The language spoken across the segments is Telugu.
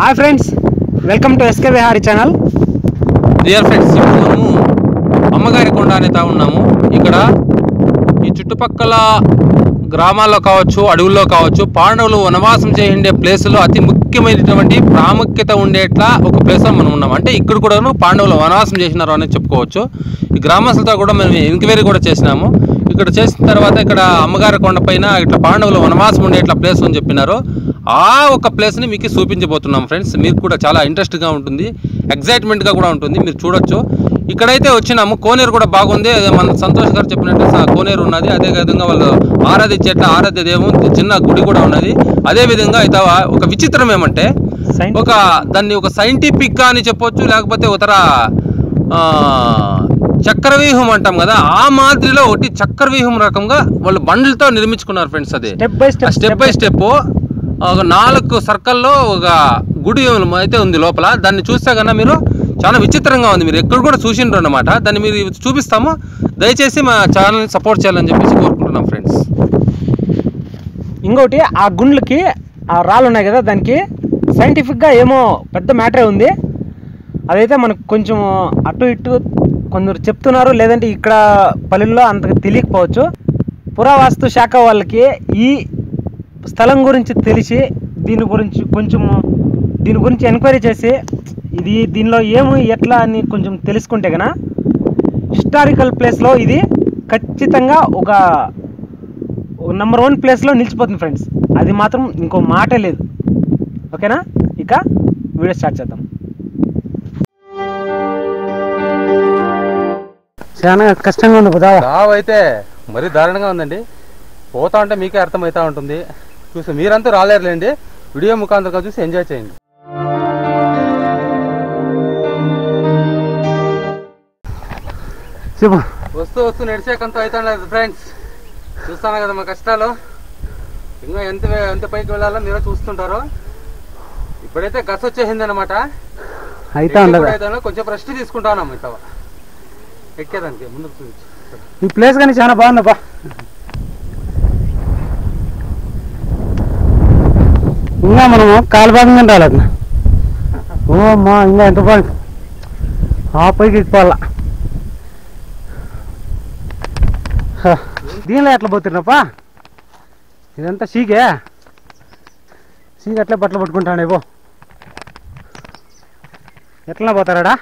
Hi friends welcome to SK Vihari channel dear friends ఇప్పుడు మనము అమ్మగారి కొండ అనే తా ఉన్నాము ఇక్కడ ఈ చుట్టుపక్కల గ్రామాల్లో కావచ్చు అడవుల్లో కావచ్చు పాండవులు వనవాసం చేయండే ప్లేసులో అతి ముఖ్యమైనటువంటి ప్రాముఖ్యత ఉండేట్లా ఒక ప్లేస్లో మనం ఉన్నాం అంటే ఇక్కడ కూడాను పాండవులు వనవాసం చేసినారు అని చెప్పుకోవచ్చు ఈ గ్రామస్తులతో కూడా మేము ఎంక్వైరీ కూడా చేసినాము ఇక్కడ చేసిన తర్వాత ఇక్కడ అమ్మగారి కొండ పైన ఇట్లా పాండవులు వనవాసం ఉండేట్లా ప్లేస్ అని చెప్పినారు ఆ ఒక ప్లేస్ని మీకు చూపించబోతున్నాం ఫ్రెండ్స్ మీకు కూడా చాలా ఇంట్రెస్ట్గా ఉంటుంది ఎగ్జైట్మెంట్గా కూడా ఉంటుంది మీరు చూడొచ్చు ఇక్కడైతే వచ్చినాము కోనేరు కూడా బాగుంది అదే మన సంతోష్ గారు చెప్పినట్టు స- కోనేరు ఉన్నది అదే విధంగా వాళ్ళు ఆరాధించేట్ల ఆరాధ్య దేవం చిన్న గుడి కూడా ఉన్నది అదే విధంగా అయితే ఒక విచిత్రం ఏమంటే ఒక దాన్ని ఒక సైంటిఫిక్ అని చెప్పొచ్చు లేకపోతే ఉతర ఆ, చక్రవ్యూహం అంటాం కదా ఆ మాదిరిలో ఒకటి చక్రవ్యూహం రకంగా వాళ్ళు బండ్లతో నిర్మించుకున్నారు ఫ్రెండ్స్ అది step by step step by step ఒక నాలుగు సర్కల్లో ఒక గుడి అయితే ఉంది లోపల దాన్ని చూస్తే కన్నా మీరు చాలా విచిత్రంగా ఉంది మీరు ఎక్కడ కూడా చూసిండ్రు అనమాట దాన్ని మీరు చూపిస్తాము దయచేసి మా ఛానల్ని సపోర్ట్ చేయాలని చెప్పేసి కోరుకుంటున్నాం ఫ్రెండ్స్ ఇంకోటి ఆ గుండ్లకి ఆ రాళ్ళు ఉన్నాయి కదా దానికి సైంటిఫిక్గా ఏమో పెద్ద మ్యాటరే ఉంది అదైతే మనకు కొంచెం అటు ఇటు కొందరు చెప్తున్నారు లేదంటే ఇక్కడ పల్లెల్లో అంతగా తెలియకపోవచ్చు పురావస్తు శాఖ వాళ్ళకి ఈ స్థలం గురించి తెలిసి దీని గురించి కొంచెం దీని గురించి ఎంక్వైరీ చేసి ఇది దీనిలో ఏమి ఎట్లా అని కొంచెం తెలుసుకుంటే కనుక హిస్టారికల్ ప్లేస్లో ఇది ఖచ్చితంగా ఒక నెంబర్ వన్ ప్లేస్లో నిలిచిపోతుంది ఫ్రెండ్స్ అది మాత్రం ఇంకో మాటే లేదు ఓకేనా ఇక వీడియో స్టార్ట్ చేద్దాం చాలా కష్టంగా ఉంది కదా దావ్ అయితే మరీ దారుణంగా ఉందండి పోతా ఉంటే మీకే అర్థమవుతా ఉంటుంది చూసి మీరంతా రాలేరులేండి వీడియో ముఖాంతరంగా చూసి ఎంజాయ్ చేయండి చెప్పు వస్తూ వస్తూ నడిచేకంత అవుతాం లేదు ఫ్రెండ్స్ చూస్తాను కదా మా కష్టాలు ఇంకా ఎంత ఎంత పైకి వెళ్ళాలో మీరే చూస్తుంటారు ఇప్పుడైతే గస్ వచ్చేసింది అనమాట అయితే ఉండదు కొంచెం రెస్ట్ తీసుకుంటాను ఇట్లా ఎక్కేదానికి ముందుకు చూపించు ఈ ప్లేస్ కానీ చాలా బాగుందబ్బా ఇంకా మనము కాలు భాగంగా రాలేదు ఓ అమ్మా ఇంకా ఎంత బాగుంది ఆ పైకి ఎక్కిపోవాలా హ, దీనిలో ఎట్లా పోతున్నప్పా ఇదంతా సీగే సీగ అట్లే బట్టలు పట్టుకుంటాను ఇవ్వు ఎట్లా పోతారాడా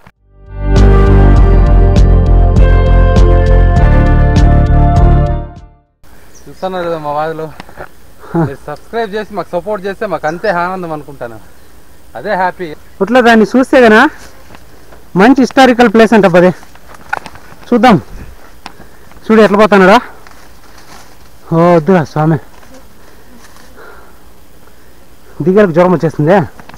చూస్తున్నారు కదా మా వాదులు మీరు సబ్స్క్రైబ్ చేసి మాకు సపోర్ట్ చేస్తే మాకు అంతే ఆనందం అనుకుంటాను అదే హ్యాపీ ఇట్లా దాన్ని చూస్తే గనా మంచి హిస్టారికల్ ప్లేస్ అంట పదే చూద్దాం చూడు ఎట్లా పోతానడా ఓ వద్దురా స్వామి దిగరకు జ్వరం వచ్చేస్తుంది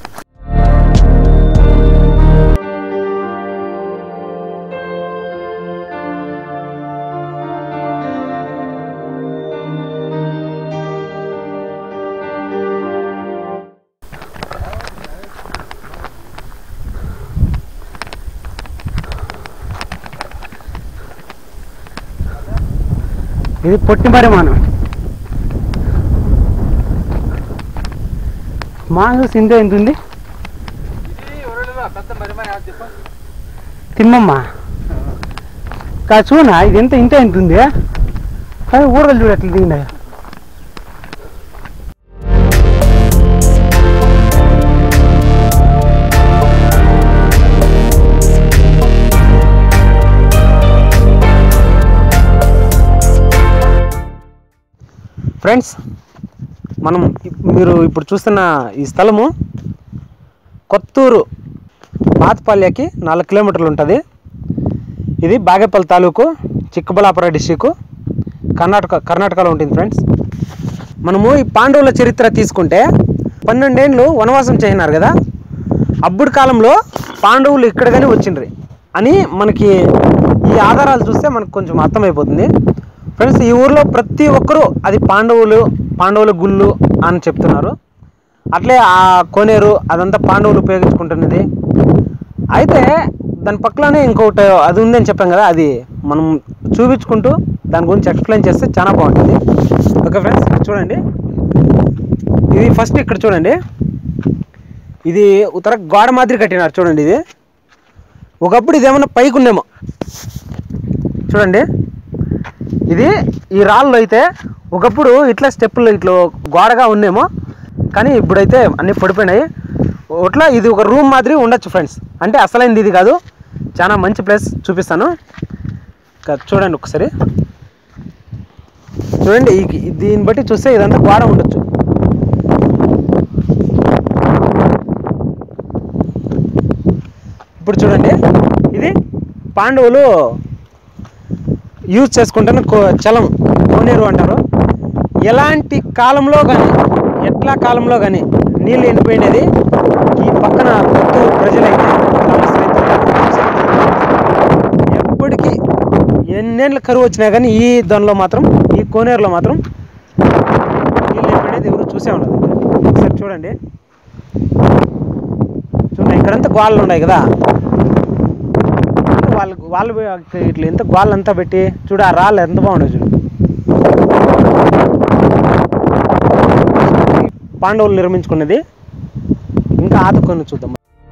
ఇది పొట్టి పరిమాణం మాంగు సింధే ఎంత ఉంది పెద్ద మరి మరి అది చెప్పు. తిమ్మమ్మ కా చూనా ఇది ఎంత ఇంత ఎంత ఉంది కానీ ఊరలు చూడు ఎట్లా దిగిందా ఫ్రెండ్స్ మనం ఇప్- మీరు ఇప్పుడు చూస్తున్న ఈ స్థలము కొత్తూరు పాతపాల్యకి నాలుగు కిలోమీటర్లు ఉంటుంది ఇది బాగేపల్లి తాలూకు చిక్కబళ్ళాపురం డిస్టిక్ కర్ణాటక కర్ణాటకలో ఉంటుంది ఫ్రెండ్స్ మనము ఈ పాండవుల చరిత్ర తీసుకుంటే పన్నెండేండ్లు వనవాసం చేసినారు కదా అప్పుడు కాలంలో పాండవులు ఇక్కడ కానీ వచ్చిండ్రి అని మనకి ఈ ఆధారాలు చూస్తే మనకు కొంచెం అర్థమైపోతుంది ఫ్రెండ్స్ ఈ ఊర్లో ప్రతి ఒక్కరూ అది పాండవులు పాండవుల గుళ్ళు అని చెప్తున్నారు అట్లే ఆ కోనేరు అదంతా పాండవులు ఉపయోగించుకుంటున్నది అయితే దాని పక్కనే ఇంకొకటి అది ఉందని చెప్పాం కదా అది మనం చూపించుకుంటూ దాని గురించి ఎక్స్ప్లెయిన్ చేస్తే చాలా బాగుంటుంది ఓకే ఫ్రెండ్స్ చూడండి ఇది ఫస్ట్ ఇక్కడ చూడండి ఇది ఉత్తర గోడ మాదిరి కట్టినారు చూడండి ఇది ఒకప్పుడు ఇదేమన్నా పైకి ఉందేమో చూడండి ఇది ఈ రాళ్ళు అయితే ఒకప్పుడు ఇట్లా స్టెప్పులు ఇట్లా గోడగా ఉందేమో కానీ ఇప్పుడైతే అన్నీ పడిపోయినాయి ఇట్లా ఇది ఒక రూమ్ మాదిరి ఉండొచ్చు ఫ్రెండ్స్ అంటే అసలైంది ఇది కాదు చాలా మంచి ప్లేస్ చూపిస్తాను ఇంకా చూడండి ఒకసారి చూడండి ఈ- దీన్ని బట్టి చూస్తే ఇదంతా గోడ ఉండొచ్చు ఇప్పుడు చూడండి ఇది పాండవులు యూజ్ చేసుకుంటున్న కో- చలం కోనేరు అంటారు ఎలాంటి కాలంలో కానీ ఎట్లా కాలంలో కానీ నీళ్ళు ఎండిపోయినది ఈ పక్కన పుత్తూరు ప్రజలైతే గ్రామస్తులైతే ఎప్పటికీ ఎన్నేళ్ళ కరువు వచ్చినా కానీ ఈ దానిలో మాత్రం ఈ కోనేరులో మాత్రం నీళ్ళు ఎండిపోయినది ఎవరు చూసే ఉండదు ఒకసారి చూడండి చూడండి ఇక్కడంతా గోళ్ళు ఉన్నాయి కదా వాళ్ళు వాళ్ళు ఇట్లా ఎంత గోళ్ళు అంతా పెట్టి చూడు ఆ రాళ్ళు ఎంత బాగుండదు చూడు పాండవులు నిర్మించుకున్నది ఇంకా ఆదుకొని చూద్దాం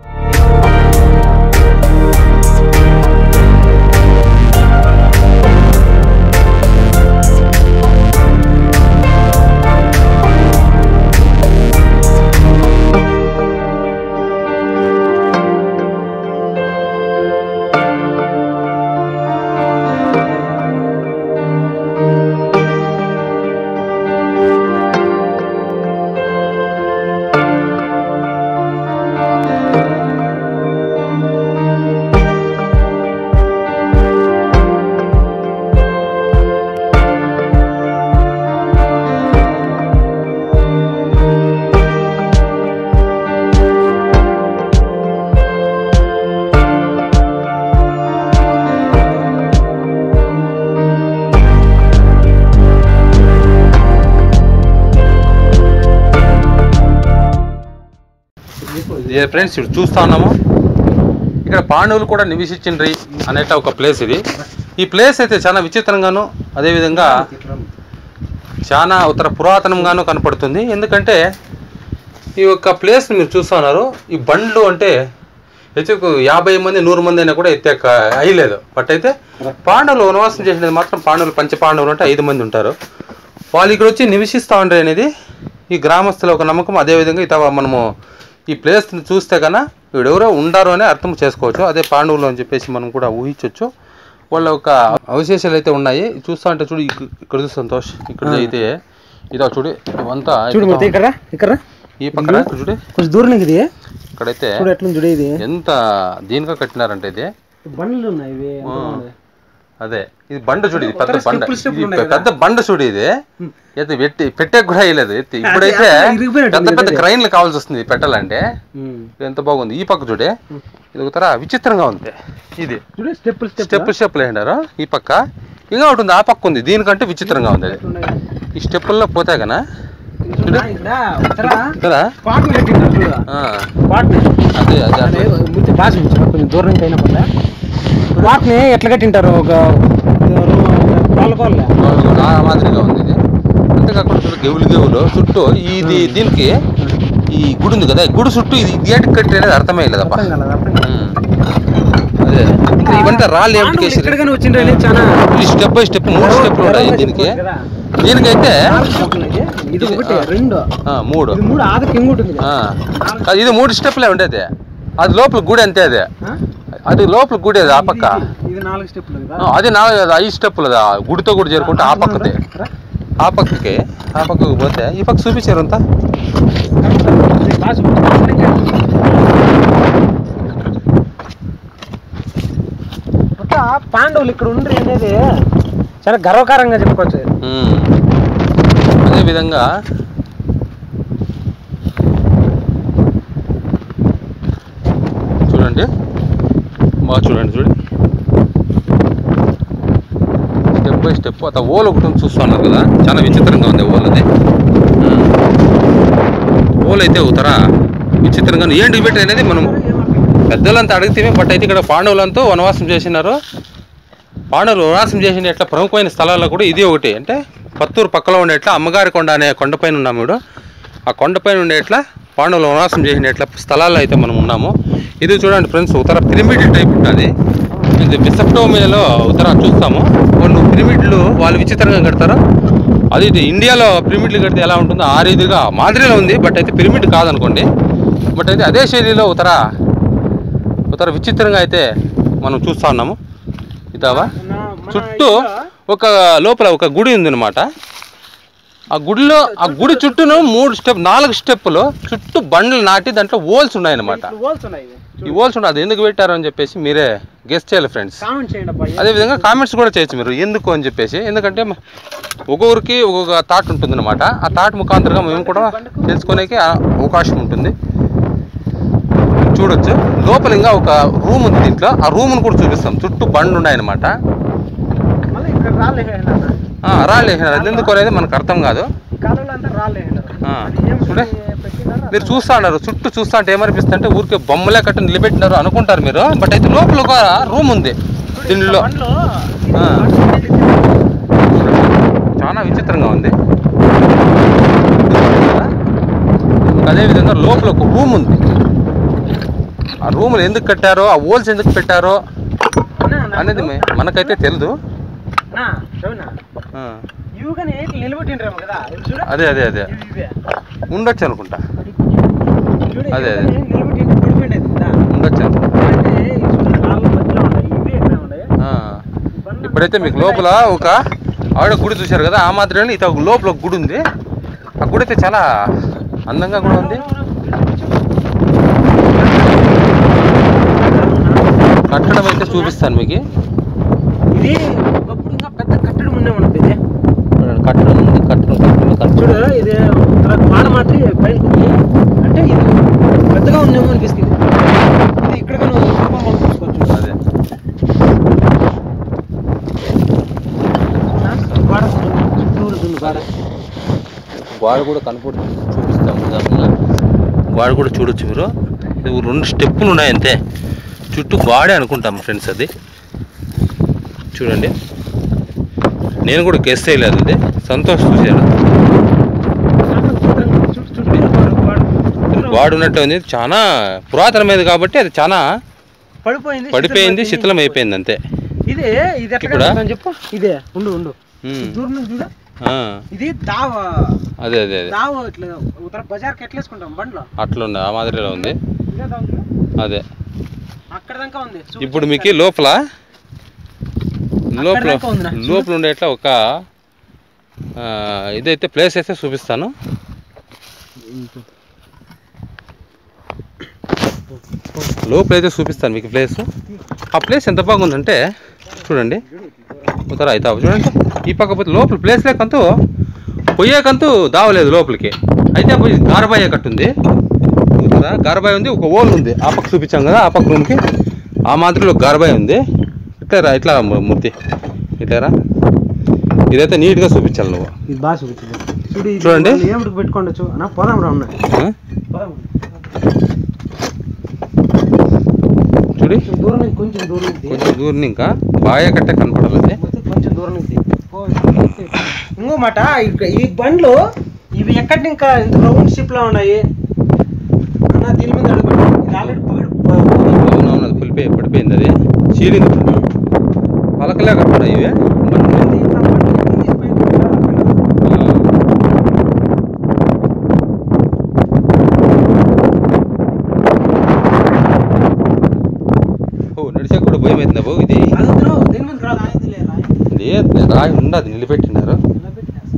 ఇదే ఫ్రెండ్స్ ఇప్పుడు చూస్తా ఉన్నాము ఇక్కడ పాండవులు కూడా నివసించిండ్రి అనేట ఒక ప్లేస్ ఇది ఈ ప్లేస్ అయితే చాలా విచిత్రంగాను అదేవిధంగా చాలా ఉత్తర పురాతనంగాను కనపడుతుంది ఎందుకంటే ఈ యొక్క ప్లేస్ని మీరు చూస్తున్నారు ఈ బండ్లు అంటే హెచ్చుకు యాభై మంది నూరు మంది అయినా కూడా ఎత్తే అయ్యలేదు బట్ అయితే పాండవులు వనవాసం చేసినది మాత్రం పాండవులు పంచ పాండవులు అంటే ఐదు మంది ఉంటారు వాళ్ళు ఇక్కడ వచ్చి నివసిస్తూ ఉంటారు అనేది ఈ గ్రామస్తుల ఒక నమ్మకం అదేవిధంగా ఇత మనము ఈ ప్లేస్ని చూస్తే కన్నా వీడెవరో ఉండారు అని అర్థం చేసుకోవచ్చు అదే పాండవులు అని చెప్పేసి మనం కూడా ఊహించవచ్చు వాళ్ళ యొక్క అవశేషాలు అయితే ఉన్నాయి చూస్తా అంటే చూడు ఇక్క- ఇక్కడ చూడు సంతోష్ ఇక్కడ అయితే ఇదో చూడు ఇవంతా చూడు మొత్తం ఇక్కడ రా, ఇక్కడ రా. ఈ పక్కన ఇక్కడ చూడు కొంచెం దూరం ఇది ఇక్కడైతే చూడు ఎట్లుంది చూడు ఇది ఎంత దీనిగా కట్టినారంటే ఇది బండ్లు ఉన్నాయి ఇవి ఎంత ఆ. బాగుంది. అదే ఇది బండ చూడు ఇది పెద్ద ఒకసారి బండ స్టెప్పులు స్టెప్పులు ఇది ఉన్నాయి పెద్ద బండ చూడు ఇది ఎత్తి పెట్టి పెట్టే కూడా వేయలేదు ఎత్తి ఇప్పుడైతే అదే ఇరిగిపోయినట్టు పెద్ద ఉంది పెద్ద ఇదే. క్రైన్లు కావాల్సి వస్తుంది ఇది పెట్టాలంటే ఉమ్. ఎంత బాగుంది ఈ పక్క చూడే ఇది ఒక తర విచిత్రంగా ఉంది ఇది చూడు స్టెప్ స్టెప్ స్టెప్ స్టెప్ వేసినారు ఈ పక్క ఇంకా ఒకటి ఉంది ఆ పక్క ఉంది దీనికంటే విచిత్రంగా ఉంది అది ఈ స్టెప్పుల్లో పోతే కనా ఇక్కడ ఇక్కడ కదా పాటలు కట్టింటారు చూడు ఆ, పాటని అదే అదే అదే అదే ముందు భాష నుంచి కొంచెం దూరం నుంచి అయినా పర్లే వాటిని ఎట్లా కట్టింటారు ఒక పాలకోళ్ళ ఆ మాదిరిగా ఉంది ఇది అంతేకాకుండా చూడు గెవులు గెవులు చుట్టూ ఇది దీనికి ఈ గుడి ఉంది కదా ఈ గుడి చుట్టూ ఇది ఇది ఏంటి కట్టి అనేది అర్థమే లేదప్ప అర్థం కాలేదు అర్థం కాలేదు. అదే ఇక్కడ ఇవంతా రాళ్ళు ఏమిటి పాండవులు కేసరి ఎక్కడికైనా వచ్చిండ్రు అనేది చాలా ఈ స్టెప్ బై స్టెప్ మూడు స్టెప్లు ఉన్నాయి దీనికి కదా. దీనికైతే నాలుగు స్టెప్పులు ఉన్నాయి. ఇది ఒకటి రెండు ఆ, మూడు ఇది మూడు ఆదకి ఇంకోటి ఉంది ఆ. అది ఇది మూడు స్టెప్లే ఉండేది అది లోపల గుడి అంతే అది ఆ? అది లోపల గుడి అది ఆ పక్క ఇది- ఇది నాలుగు స్టెప్పులు కదా ఆ, అది నాలుగు అది ఐదు స్టెప్పులు అది ఆ గుడితో కూడా చేరుకుంటే ఆ పక్కది రా. ఆ పక్కకి ఆ పక్కకు పోతే ఈ పక్క చూపించారు అంతా ఇది భాష కొంచెం ఒక పాండవులు ఇక్కడ ఉండ్రి అనేది చాలా గర్వకారంగా చెప్పుకోవచ్చు ఉమ్. అదేవిధంగా చూడండి బాగా చూడండి చూడండి స్టెప్ బై స్టెప్ అత ఓల్ ఒకటి ఉంది చూస్తున్నారు కదా చాలా విచిత్రంగా ఉంది ఓల్ అది ఉమ్. ఓల్ అయితే ఉతర విచిత్రంగా ఉంది. ఏంటి పెట్టి అనేది మనం పెద్దలంతా అడిగితే బట్ అయితే ఇక్కడ పాండవులంతా వనవాసం చేసినారు పాండవులు వనవాసం చేసిన ఎట్లా ప్రముఖమైన స్థలాల్లో కూడా ఇది ఒకటి అంటే పత్తూరు పక్కలో ఉండే ఎట్లా అమ్మగారి కొండ అనే కొండపైన ఉన్నాం ఇప్పుడు ఆ కొండపైన ఉండేట్లా పాండవులు వనవాసం చేసినట్ల స్థలాల్లో అయితే మనం ఉన్నాము ఇది చూడండి ఫ్రెండ్స్ ఉత్తర పిరమిడ్ టైప్ ఉంటుంది ఇది మెసప్టోమియాలో ఉత్తర చూస్తాము వాళ్ళు పిరమిడ్లు వాళ్ళు విచిత్రంగా కడతారు అది ఇది ఇండియాలో పిరమిడ్లు కడితే ఎలా ఉంటుందో ఆ రీతిగా మాదిరిలో ఉంది బట్ అయితే పిరమిడ్ కాదనుకోండి బట్ అయితే అదే శైలిలో ఉత్తర ఉత్తర విచిత్రంగా అయితే మనం చూస్తా ఉన్నాము ఇదావా చుట్టూ ఒక లోపల ఒక గుడి ఉందన్నమాట ఆ గుడిలో ఆ గుడి చుట్టూను మూడు స్టెప్ నాలుగు స్టెప్పులు చుట్టూ బండ్లు నాటి దాంట్లో ఓల్స్ ఉన్నాయన్నమాట ఈ ఓల్స్ ఉన్నాయి అది ఎందుకు పెట్టారు అని చెప్పేసి మీరే గెస్ట్ చేయాలి ఫ్రెండ్స్ కామెంట్ చేయండి అబ్బాయి అదేవిధంగా కామెంట్స్ కూడా చేయొచ్చు మీరు ఎందుకు అని చెప్పేసి ఎందుకంటే మ- ఒక్కొక్కరికి ఒక్కొక్క థాట్ ఉంటుందన్నమాట ఆ థాట్ ముఖాంతరంగా మేము కూడా తెలుసుకునేకి ఆ అవకాశం ఉంటుంది చూడొచ్చు లోపల ఇంకా ఒక రూమ్ ఉంది దీంట్లో ఆ రూమ్ను కూడా చూపిస్తాం చుట్టూ బండ్లు ఉన్నాయన్నమాట మళ్ళీ ఇక్కడ రాళ్ళే ఆ, రాళ్ళు వేసినారు అది ఎందుకు అనేది మనకు అర్థం కాదు ఈ కాలంలో అంతా రాళ్ళే ఆ, చూడే మీరు చూస్తా ఉన్నారు చుట్టూ చూస్తా అంటే ఏమనిపిస్తుంది అంటే ఊరికే బొమ్మలే కట్టి నిలబెట్టినారు అనుకుంటారు మీరు బట్ అయితే లోపల ఒక రూమ్ ఉంది దీనిలో ఆ. చాలా విచిత్రంగా ఉంది అదేవిధంగా లోపల ఒక రూమ్ ఉంది ఆ రూములు ఎందుకు కట్టారో ఆ ఓల్స్ ఎందుకు పెట్టారో అనేది మే- మనకైతే తెలియదు ఆ, ఇవి కానీ నిలబెట్టిండ్రేమో కదా ఇవి చూడు అదే అదే అదే ఇవి ఇవే ఉండొచ్చు అనుకుంటా చూడు అదే, ఇవి కానీ నిలబెట్టింటే పడిపోయిండేది కదా ఉండొచ్చు అనుకుంటా అంటే ఇవి చూడు రాళ్ళ మధ్యలో ఉన్నాయి ఇవే ఎక్కడ ఉన్నాయి ఆ. ఇప్పుడైతే మీకు లోపల ఒక ఆవిడ గుడి చూశారు కదా ఆ మాత్రమే ఇది ఒక లోపల ఒక గుడి ఉంది ఆ గుడి అయితే చాలా అందంగా కూడా ఉంది కట్టడం అయితే చూపిస్తాను మీకు ఇది ఒకప్పుడు ఇంకా పెద్ద కట్టడం ఉండే మనకి ఇది కట్టడం ఉంది కట్టడం కట్టడం చూడు ఇది తర్వాత వాడ మాత్రం పైన ఉంది అంటే ఇది పెద్దగా ఉందేమో అనిపిస్తుంది ఇది ఇక్కడ కానీ రూపం మనం చూసుకోవచ్చు అదే వాడ చుట్టూరు దున్ను వాడ గోడ కూడా కనపడుతుంది చూపిస్తాం ఉదాహరణగా గోడ కూడా చూడొచ్చు మీరు ఇది రెండు స్టెప్పులు ఉన్నాయి అంతే చుట్టూ గోడే అనుకుంటాం ఫ్రెండ్స్ అది చూడండి నేను కూడా గెస్ చేయలేదు ఇది సంతోష్ చూశాను గోడ ఉన్నట్టు ఉంది చాలా పురాతనమైనది కాబట్టి అది చాలా పడిపోయింది పడిపోయింది శిథిలం అయిపోయింది అంతే ఇదే ఇది ఎట్లా ఇప్పుడా? కడతాను చెప్పు ఇదే ఉండు ఉండు ఉమ్. దూరం నుంచి చూడు ఆ, ఇది దావ అదే అదే అదే దావ ఇట్లా ఉత్తర బజార్కి ఎట్లా వేసుకుంటాం బండ్లో అట్లుంది ఆ మాదిరిలో ఉంది ఇదే దావ చూడు. అదే అక్కడ దాకా ఉంది చూపించు ఇప్పుడు మీకు లోపల లోపల దాకా ఉందిరా, చూడు. లోపల ఉండేట్లా ఒక ఆ, ఇదైతే ప్లేస్ అయితే చూపిస్తాను లోపల అయితే చూపిస్తాను మీకు ప్లేస్ ఆ ప్లేస్ ఎంత బాగుందంటే చూడండి ఉత్తర అవుతావు చూడండి ఈ పక్క పోతే లోపల ప్లేస్ లేకంతూ పొయ్యేకంతూ దావలేదు లోపలికి అయితే పోయి గారబాయ కట్టుంది ఉత్తర గారబాయ్ ఉంది ఒక ఓల్ ఉంది ఆ పక్క చూపించాం కదా ఆ పక్క రూమ్కి ఆ మాదిరిలో గారబాయ్ ఉంది ఇట్లా రా ఇట్లా రా ము- మూర్తి ఇట్లా రా ఇదైతే నీట్గా చూపించాలి నువ్వు ఇది బాగా చూపించింది చూడు ఇది చూడండి. వాళ్ళు ఏమిటికి పెట్టుకోండొచ్చు అన్న పోదాం రా ఉన్నాయి ఆ? పోదాం చూడి కొంచెం దూరం నుంచి కొంచెం దూరం నుంచి కొంచెం దూరం ఇంకా బాగా కట్టే కనపడాలి మొత్తం కొంచెం దూరం నుంచి ఇంకో మాట ఇక- ఈ బండ్లు ఇవి ఎక్కడి ఇంకా ఇంత రౌండ్ షిప్ లో ఉన్నాయి అన్న దీని మీద అడుగుపెట్టు ఇది ఆల్రెడీ అవునవును అది పులిపోయి పడిపోయింది అది చీలింది పలకలే కట్టడా ఇవి ఓ నడిచే కూడా భయం అవుతుందా బాబు ఇది దీని మీద రాదు ఆయనదిలే, రాయి. లేదు రాయి ఉండదు నిలబెట్టినారు ఇలా పెట్టేస్తా.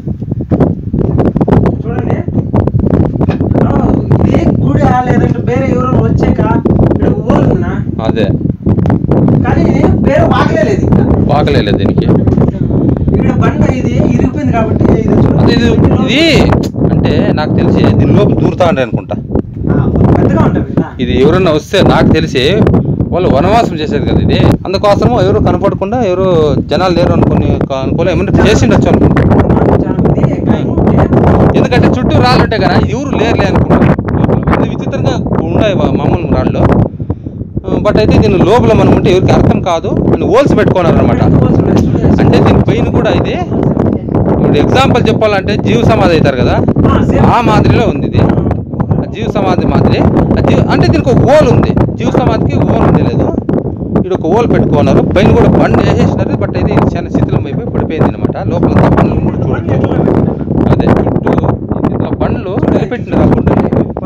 చూడండి ఆ, ఇది గుడి లేదంటే వేరే ఎవరైనా వచ్చాక ఇక్కడ ఊరు ఉందినా అదే కానీ వేరే వాగలేదు ఇంకా పాకలేదు దీనికి ఇక్కడ బండ ఇది ఇరిగిపోయింది కాబట్టి ఇది చూడు. అదే ఇది ఇది అంటే నాకు తెలిసి దీని లోపు దూరుతా ఉండే అనుకుంటా ఆ, కొంచెం పెద్దగా ఉంటుంది కదా ఇది ఎవరన్నా వస్తే నాకు తెలిసి వాళ్ళు వనవాసం చేసేది కదా ఇది అందుకోసము ఎవరు కనపడకుండా ఎవరు జనాలు లేరు అనుకుని అనుకోలే ఏమన్నా చేసిండొచ్చు అనుకుంటా చాలా మంది క్రైమ్ ఉంటే ఎందుకంటే చుట్టూ రాళ్ళు ఉంటాయి కదా ఎవరు లేరులే అనుకుంటారు లోపల. ఇది విచిత్రంగా ఉన్నాయి వా- మామూలు రాళ్ళు బట్ అయితే దీని లోపల మనం ఉంటే ఎవరికి అర్థం కాదు అని హోల్స్ పెట్టుకున్నారు అనమాట holes ఉన్నాయి, చూడు. అంటే దీని పైన కూడా ఇది ఇప్పుడు ఎగ్జాంపుల్ చెప్పాలంటే జీవ సమాధి అవుతారు కదా ఆ మాదిరిలో ఉంది ఇది ఆ జీవ సమాధి మాదిరి ఆ జీవ అంటే దీనికి ఒక ఓల్ ఉంది జీవ సమాధికి ఓల్ ఉంది లేదు ఇక్కడ ఒక ఓల్ పెట్టుకున్నారు పైన కూడా బండ్ వేసేసినారు బట్ అయితే ఇది చాలా శిథిలం అయిపోయి పడిపోయింది అనమాట లోపల అంతా బండ్లు కూడా చూడొచ్చు అదే చుట్టూ ఇట్లా బండ్లు నిలబెట్టినారు ఆ గుండెని.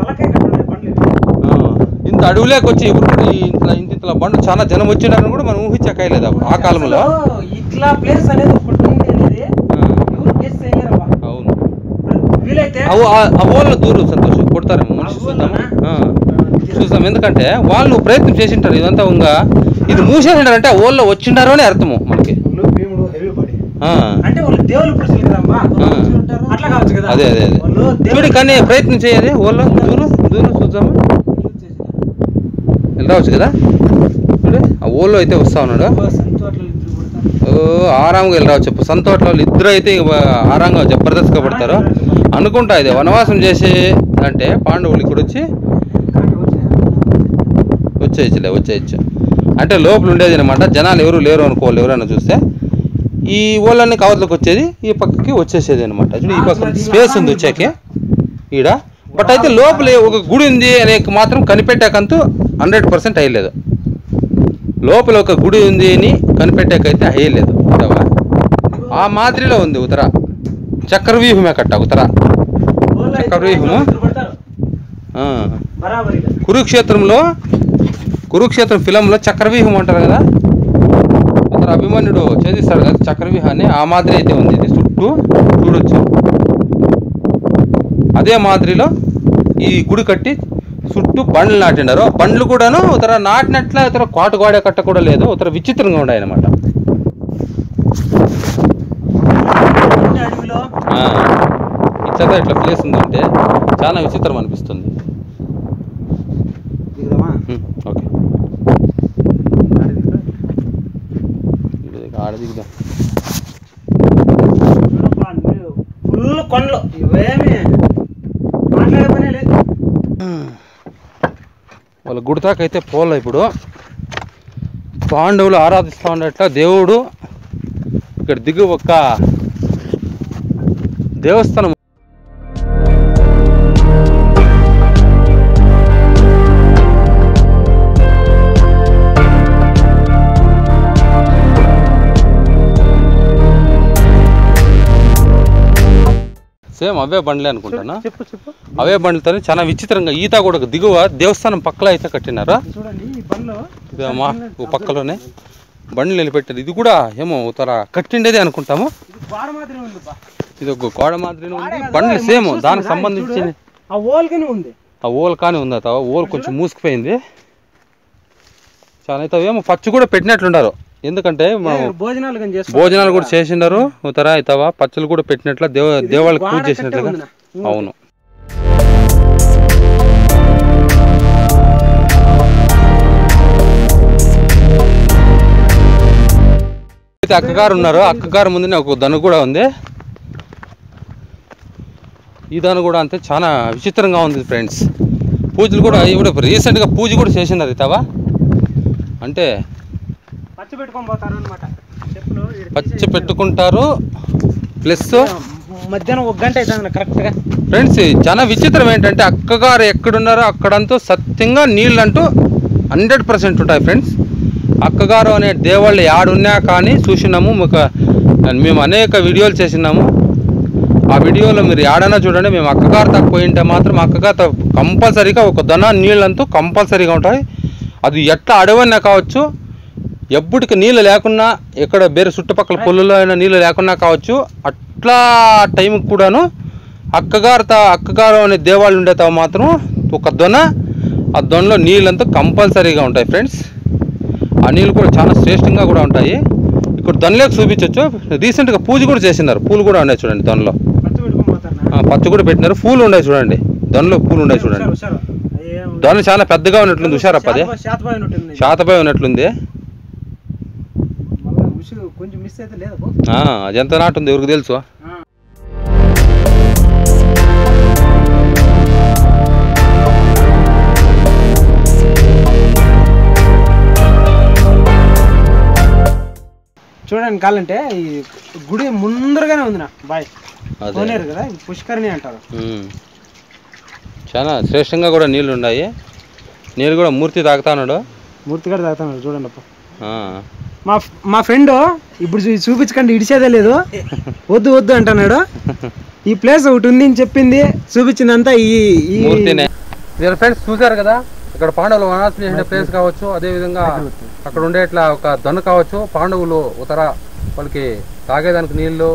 ఆ, ఇంత అడవులేకి వచ్చి ఇప్పుడు కూడా ఈ ఇంత ఇంత ఇంతలా బండ్లు చాలా జనం వచ్చినారని కూడా మనం ఊహించక్కర్లేదు అప్పుడు ఆ కాలంలో ఇట్లా ప్లేస్ అనేది ఒకటి ఉంది అనేది ఆ, ఎవరు గెస్ చేయలేరబ్బా అవును వీలైతే అవు ఆ- ఆ ఓళ్ళ దూరు సంతోష్ కొడతారేమో మనిషి చూద్దాం ఆ, చూద్దాం ఎందుకంటే వాళ్ళు ప్రయత్నం చేసింటారు ఇదంతా ఇంకా ఇది మూసేసింటారంటే ఆ ఓళ్ళో వచ్చిండారు అని అర్థము మనకి భీముడు హెవీ బాడీ ఆ, అంటే వాళ్ళు దేవుళ్ళు పురుషులు కదమ్మా అట్లా కావచ్చు కదా అదే అదే అదే వాళ్ళు చూడు దేవుళ్ళు కానీ ప్రయత్నం చేయాలి ఓళ్ళో దూరు దూరు చూద్దాము వెళ్ళవచ్చు కదా చూడు ఆ ఓళ్ళో అయితే వస్తా ఉన్నాడు సంతోట్లలో ఇద్దరు కొడతారు. ఓ ఆరాంగా వెళ్ళి రావచ్చు సంతోట్ల వాళ్ళు ఇద్దరు అయితే ఇక ఆరాంగా జబర్దస్త్గా పడతారు అనుకుంటా ఇది వనవాసం చేసి అంటే పాండవులు ఇక్కడ వచ్చి కాకి వచ్చాయి. వచ్చేయచ్చులే వచ్చేయచ్చు అంటే లోపల ఉండేది అనమాట జనాలు ఎవరు లేరు అనుకోవాలి ఎవరైనా చూస్తే ఈ ఊళ్ళన్నీ కవర్లకు వచ్చేది ఈ పక్కకి వచ్చేసేది అనమాట చూడు ఈ పక్క స్పేస్ ఉంది వచ్చాకే ఈడ బట్ అయితే లోపల ఒక గుడి ఉంది అనే మాత్రం కనిపెట్టాకంతూ హండ్రెడ్ పర్సెంట్ అయ్యలేదు లోపల ఒక గుడి ఉంది అని కనిపెట్టాకైతే అయ్యలేదు చూసావా? ఆ మాదిరిలో ఉంది ఉత్తర చక్రవ్యూహమే కట్ట ఉత్తర వాళ్ళు అయితే చక్రవ్యూహము ఇద్దరు కొడతారు. ఆ. బరాబరిగా కురుక్షేత్రంలో కురుక్షేత్రం ఫిలంలో చక్రవ్యూహం అంటారు కదా అతను అభిమన్యుడు ఛేదిస్తాడు కదా చక్రవ్యూహాన్ని ఆ మాదిరి అయితే ఉంది ఇది చుట్టూ చూడొచ్చు అదే మాదిరిలో ఈ గుడి కట్టి చుట్టూ బండ్లు నాటిండారు ఆ బండ్లు కూడాను ఉతర నాటినట్ల ఉతర కోట గోడ కట్ట కూడా లేదు ఉతర విచిత్రంగా ఉన్నాయి అనమాట ఉండే అడవిలో ఇట్లా ఇట్లా ప్లేస్ ఉందంటే చాలా విచిత్రం అనిపిస్తుంది దిగుదామా? ఉమ్, ఓకే ఆడ దిగుదా? ఇది ఆడ దిగుదాం చూడబ్బా, నువ్వు ఫుల్ కొండలు ఇవేమి మాట్లాడే పనే లేదు వాళ్ళ గుడితాకైతే పోలే ఇప్పుడు పాండవులు ఆరాధిస్తూ ఉండేట దేవుడు ఇక్కడ దిగు ఒక దేవస్థానం సేమ్ అవే బండ్లే అనుకుంటానా చెప్పు చెప్పు అవే బండ్లతో చాలా విచిత్రంగా ఈత కూడా ఒక దిగువ దేవస్థానం పక్కల అయితే కట్టినారా చూడండి ఈ బండ్లో ఇది మా ఓ పక్కలోనే బండ్లు నిలబెట్టారు ఇది కూడా ఏమో ఉత్తర కట్టిండేదే అనుకుంటాము ఇది గోడ మాత్రమే ఉంది బా. ఇది ఒక గోడ మాదిరినే ఉంది ఆడే కదా, బండ్లు మనం సేమ్ చూస్తున్నాం దానికి కదా, సంబంధించి చూడు. ఆ ఓల్కనే ఉంది ఆ ఓల్ కానీ ఉంది అత ఓల్ కొంచెం మూసుకుపోయింది చాలా అయితే ఏమో పచ్చి కూడా పెట్టినట్లుండారు ఎందుకంటే మనం ఏ, భోజనాలు కానీ చేసుకో భోజనాలు కూడా చేసిండారు ఉత్తర ఇతవా పచ్చలు కూడా పెట్టినట్ల దేవ దేవాళ్ళకి పూజ గోడ కట్టే చేసినట్లుగా ఉందినా? అవును అయితే అక్కగారు ఉన్నారు అక్కగారు ముందునే ఒక దను కూడా ఉంది ఈ దాని కూడా అంతే చాలా విచిత్రంగా ఉంది ఫ్రెండ్స్ పూజలు కూడా ఇప్పుడు రీసెంట్గా పూజ కూడా చేసినారు ఇతవా అంటే పచ్చి పెట్టుకొని పోతారు అనమాట చెప్పులు ఈడ పచ్చి తీసేసి పెట్టుకుంటారు ప్లస్ మధ్యాహ్నం ఒక గంట అవుతుంది కరెక్ట్గా ఫ్రెండ్స్ చాలా విచిత్రం ఏంటంటే అక్కగారు ఎక్కడున్నారో అక్కడంతా సత్యంగా నీళ్ళు అంటూ హండ్రెడ్ పర్సెంట్ ఉంటాయి ఫ్రెండ్స్ అక్కగారు అనే దేవాళ్ళు యాడున్నా కానీ చూసినాము ఒక మేము అనేక వీడియోలు చేసినాము ఆ వీడియోలో మీరు యాడన్నా చూడండి మేము అక్కగారు తక్కువ పోయింటే మాత్రం అక్కగారు కంపల్సరీగా ఒక దన నీళ్ళంతా కంపల్సరీగా ఉంటాయి అది ఎట్లా అడవన్నా కావచ్చు ఎప్పటికి నీళ్ళు లేకున్నా ఎక్కడ వేరే చుట్టుపక్కల పొల్లులో అయినా నీళ్ళు లేకున్నా కావచ్చు అట్లా టైంకి కూడాను అక్కగారు తా అక్కగారు అనే దేవాళ్ళు ఉండేతావు మాత్రం ఒక దొన ఆ దొనలో నీళ్ళంతా కంపల్సరీగా ఉంటాయి ఫ్రెండ్స్ ఆ నీళ్ళు కూడా చాలా శ్రేష్టంగా కూడా ఉంటాయి ఇక్కడ దొనలోకి చూపించవచ్చు రీసెంట్గా పూజ కూడా చేసినారు పూలు కూడా ఉన్నాయి చూడండి దొనలో పచ్చి పెట్టుకొని పోతారు ఆ, పచ్చ కూడా పెట్టినారు పూలు ఉన్నాయి చూడండి దొనలో పూలు ఉన్నాయి చూడండి హుషారు ఏం దొన చాలా పెద్దగా ఉన్నట్లుంది హుషారప్ప అది శాతభా- శాతభావి ఉన్నట్టుంది శాతపై ఉన్నట్లుంది మళ్ళా ఉషు కొంచెం మిస్ అయితే లేదా బో? ఆ, అది ఎంత నాటు ఉంది ఎవరికి తెలుసు ఆ. చూడండి కావాలంటే ఈ గుడి ముందరగానే ఉంది నా బాయ్ అదే కోనేరు కదా ఇది పుష్కరిణి అంటారు ఉమ్. చాలా శ్రేష్టంగా కూడా నీళ్ళు ఉన్నాయి నీళ్ళు కూడా మూర్తి తాగుతాడు మూర్తి గారు తాగుతాను చూడండి అప్ప మా మా ఫ్రెండ్ ఇప్పుడు చూ- చూపించకండి ఇడిచేదే లేదు వద్దు వద్దు అంటున్నాడు ఈ ప్లేస్ ఒకటి ఉంది అని చెప్పింది చూపించిందంతా ఈ ఈ మూర్తినే మీరు ఫ్రెండ్స్ చూసారు కదా ఇక్కడ పాండవులు వనవాసం చేసిన ప్లేస్ కావచ్చు అదే విధంగా అక్కడ ఉండే ఇట్లా ఒక దొన్న కావచ్చు పాండవులు ఉత్తర వాళ్ళకి తాగేదానికి నీళ్లు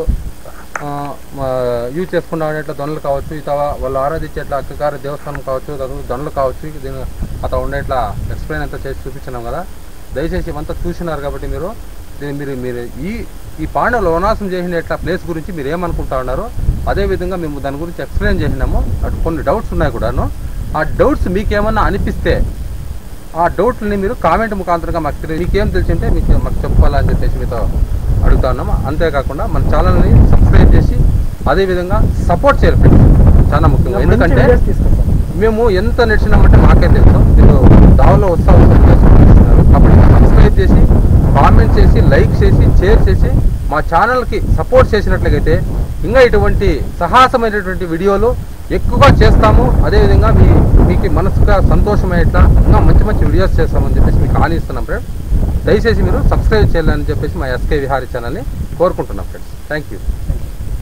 యూజ్ చేసుకున్న ఇట్లా దొనలు కావచ్చు ఇత వాళ్ళు ఆరాధించే ఇట్లా అక్కగారి దేవస్థానం కావచ్చు తర్వాత దొనలు కావచ్చు దీని అత ఉండే ఇట్లా ఎక్స్ప్లెయిన్ అంతా చేసి చూపించినాం కదా దయచేసి ఇవంతా చూసినారు కాబట్టి మీరు దీన్ని మీరు మీరు ఈ ఈ పాండవులు వనవాసం చేసిన ఇట్లా ప్లేస్ గురించి మీరు ఏమనుకుంటా ఉన్నారు అదే విధంగా మేము దాని గురించి ఎక్స్ప్లెయిన్ చేసినాము అటు కొన్ని డౌట్స్ ఉన్నాయి కూడాను ఆ డౌట్స్ మీకేమన్నా అనిపిస్తే ఆ డౌట్లని మీరు కామెంట్ ముఖాంతరంగా మాకు తెలియ మీకేం తెలిసింటే మీకు మాకు చెప్పాలని చెప్పేసి మీతో అడుగుతా ఉన్నాము అంతేకాకుండా మన ఛానల్ని సబ్స్క్రైబ్ చేసి అదే విధంగా సపోర్ట్ చేయాలి ఫ్రెండ్స్ చాలా ముఖ్యంగా ఎందుకంటే మేము ఎంత నడిచినామంటే మాకే తెలుసు మీరు దావలో వస్తా వస్తా నడుస్తున్నారు. కాబట్టి సబ్స్క్రైబ్ చేసి కామెంట్ చేసి లైక్ చేసి షేర్ చేసి మా ఛానల్కి సపోర్ట్ చేసినట్లయితే ఇంకా ఇటువంటి సాహసమైనటువంటి వీడియోలు ఎక్కువగా చేస్తాము అదేవిధంగా మీ మీకు మనసుగా సంతోషమయ్యేట్లా ఇంకా మంచి మంచి వీడియోస్ చేస్తామని చెప్పేసి మీకు ఆనిస్తున్నాం ఫ్రెండ్స్ దయచేసి మీరు సబ్స్క్రైబ్ చేయాలని చెప్పేసి మా ఎస్కే విహారీ ఛానల్ని కోరుకుంటున్నాం ఫ్రెండ్స్ థ్యాంక్ యూ